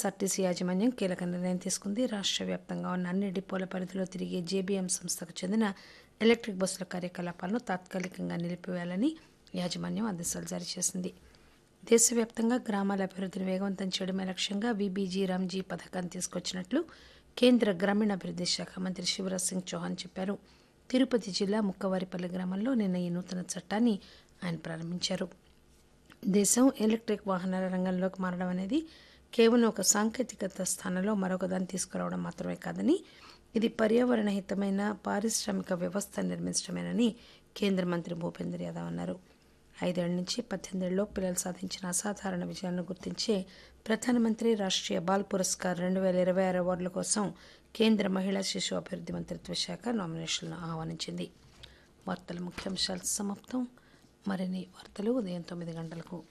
APSRTC యాజమాన్యం కీలక నిర్ణయం తీసుకుంది రాష్ట్ర వ్యాప్తంగా ఉన్న అన్ని డిపోల పరిధిలో తిరిగే జేబీఎం సంస్థకు చెందిన ఎలక్ట్రిక్ బస్సుల కార్యకలాపాలను తాత్కాలికంగా నిలిపివేయాలని యాజమాన్యం ఆదేశాలు జారీ చేసింది దేశవ్యాప్తంగా గ్రామాల అభివృద్ధిని వేగవంతం చేయడమే లక్ష్యంగా వీబీజీ రామ్జీ పథకాన్ని తీసుకొచ్చినట్లు కేంద్ర గ్రామీణాభివృద్ధి శాఖ మంత్రి శివరాజ్ సింగ్ చౌహాన్ చెప్పారు తిరుపతి జిల్లా ముక్కవారిపల్లి గ్రామంలో నిన్న ఈ నూతన చట్టాన్ని ఆయన ప్రారంభించారు దేశం ఎలక్ట్రిక్ వాహనాల రంగంలోకి మారడం అనేది కేవలం ఒక సాంకేతికత స్థానంలో మరొకదాన్ని తీసుకురావడం మాత్రమే కాదని ఇది పర్యావరణ హితమైన పారిశ్రామిక వ్యవస్థ నిర్మించడమేనని కేంద్ర మంత్రి భూపేందర్ యాదవ్ అన్నారు ఐదేళ్ల నుంచి పద్దెనిమిదేళ్ళలో పిల్లలు సాధించిన అసాధారణ విజయాలను గుర్తించే ప్రధానమంత్రి రాష్ట్రీయ బాల్ పురస్కార్ రెండు వేల ఇరవై ఆరు అవార్డుల కోసం కేంద్ర మహిళా శిశు అభివృద్ధి మంత్రిత్వ శాఖ నామినేషన్లను ఆహ్వానించింది వార్తల ముఖ్యాంశాలు సమాప్తం మరిన్ని వార్తలు ఉదయం తొమ్మిది గంటలకు